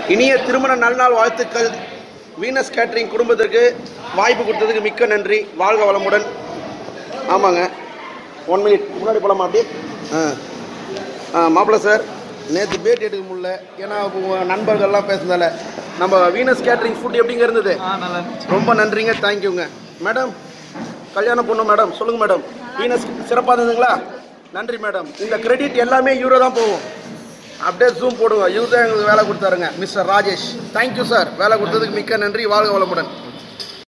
இனிய திருமண நல்நாள் வாழ்த்துக்கள் வீனஸ் கேட்டரிங் குடும்பத்திற்கு வாய்ப்பு கொடுத்ததுக்கு மிக்க நன்றி வாழ்க வளமுடன் ஆமாங்க ஒன் மினிட் முன்னாடி போகலாமா அப்படியே ஆ ஆ மாப்பிள்ளை சார் நேற்று பேட்டி எடுக்க முடியல ஏன்னா உங்க நண்பர்கள்லாம் பேசுனதால நம்ம வீனஸ் கேட்டரிங் ஃபுட் எப்படிங்க இருந்தது ரொம்ப நன்றிங்க தேங்க்யூங்க மேடம் கல்யாண பொண்ணு மேடம் சொல்லுங்க மேடம் வீனஸ் சிறப்பாக இருந்ததுங்களா நன்றி மேடம் இந்த கிரெடிட் எல்லாமே இவரை தான் போகும் அப்படியே ஜூம் போடுங்க இவர் தான் எங்களுக்கு வேலை கொடுத்தாருங்க மிஸ்டர் ராஜேஷ் தேங்க்யூ சார் வேலை கொடுத்ததுக்கு மிக்க நன்றி வாழ்க வளமுடன்